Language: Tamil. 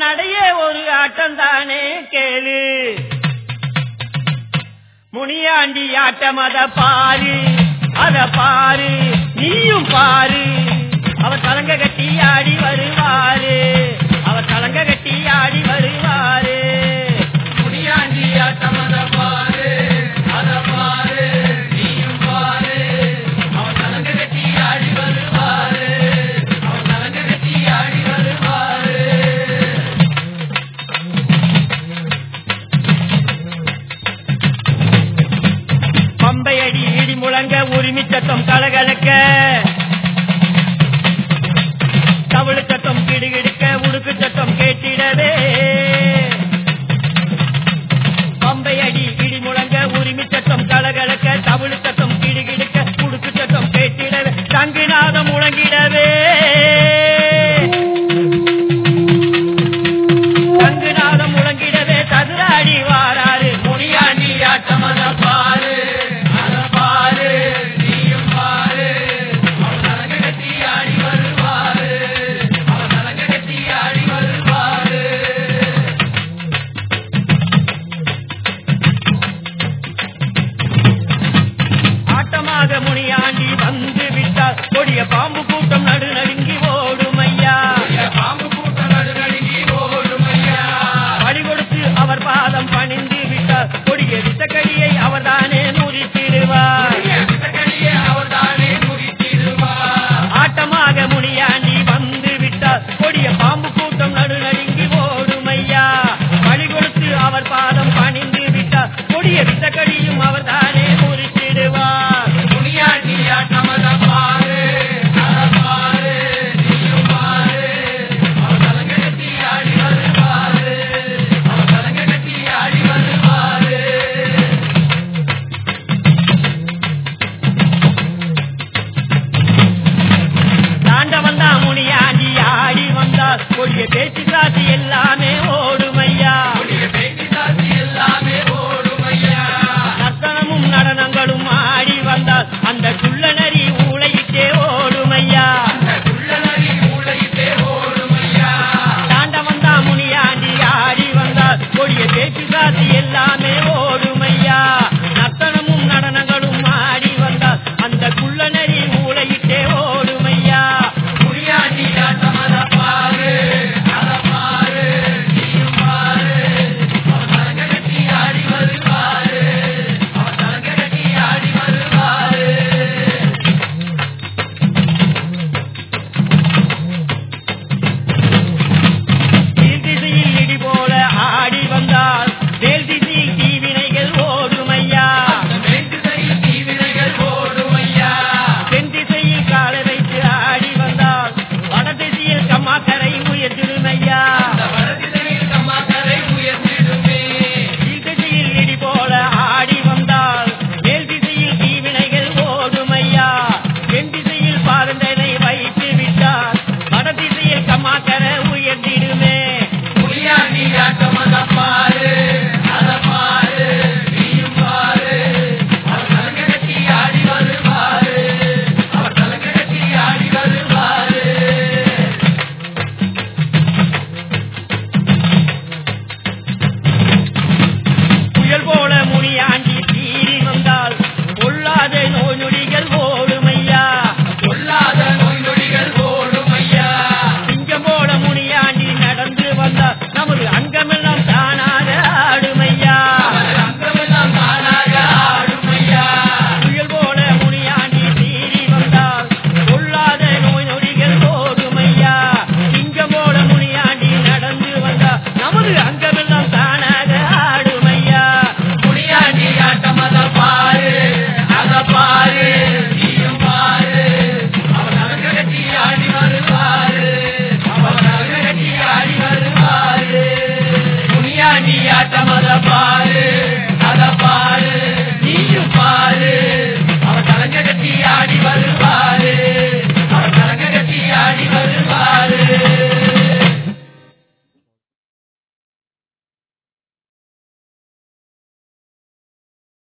நடையே ஒரு ஆட்டம் தானே கேளு முனியாண்டி ஆட்டம் அத பாரு அத பாரு நீயும் பாரு அவர் கலங்க கட்டி ஆடி வருவாரு அவர் கலங்க கட்டி ஆடி வருவாரு முனியாண்டி ஆட்டம் அத பாரு அத பாரு நீயும் பாரு அவன் கலங்க கட்டி ஆடி வருவாரு அவன் கலங்க கட்டி ஆடி வருவாரு பம்பையடி இடி முழங்க உரிமை சத்தம் கலகலக்க தவிழு சத்தம் கிடுகிடுக்க உடுக்கு சத்தம் கேட்டிடவே பம்பையடி இடி முழங்க உரிமை சத்தம் கலகலக்க தவிழு சத்தம் கிடுகிடுக்க உடுக்கு சத்தம் கேட்டிடவே தங்குநாதம் முழங்கிடவே தங்குநாதம் முழங்கிடவே சதுராடி வாராரு முனியாண்டி ஆட்டம் அத பாரு அத பாரு நீயும் பாரு அவன் கலங்க கட்டி ஆடி வருவாரு அவன் கலங்க கட்டி ஆடி வருவாரு ஆட்டமாக முனியாண்டி வந்து விட்டார் கொடிய பாம்பு கூட்டம் நடு நடுங்கி ஓடும் ஐயா பாம்பு கூட்டம் நடுநடுங்கி ஓடும் ஐயா படி கொடுத்து அவர் பாதம் பணிந்து விட்டார் கொடிய விசக்கடியை அவர்தானே முறித்திடுவார் விசக்கடியே அவர்தானே குறித்திடுவார் ஆட்டமாக முனியாண்டி வந்து விட்டார் கொடிய பாம்பு கூட்டம் நடு நடுங்கி ஓடும் ஐயா படி கொடுத்து அவர் பாதம் பணிந்து விட்டார் கொடிய விசக்கடியை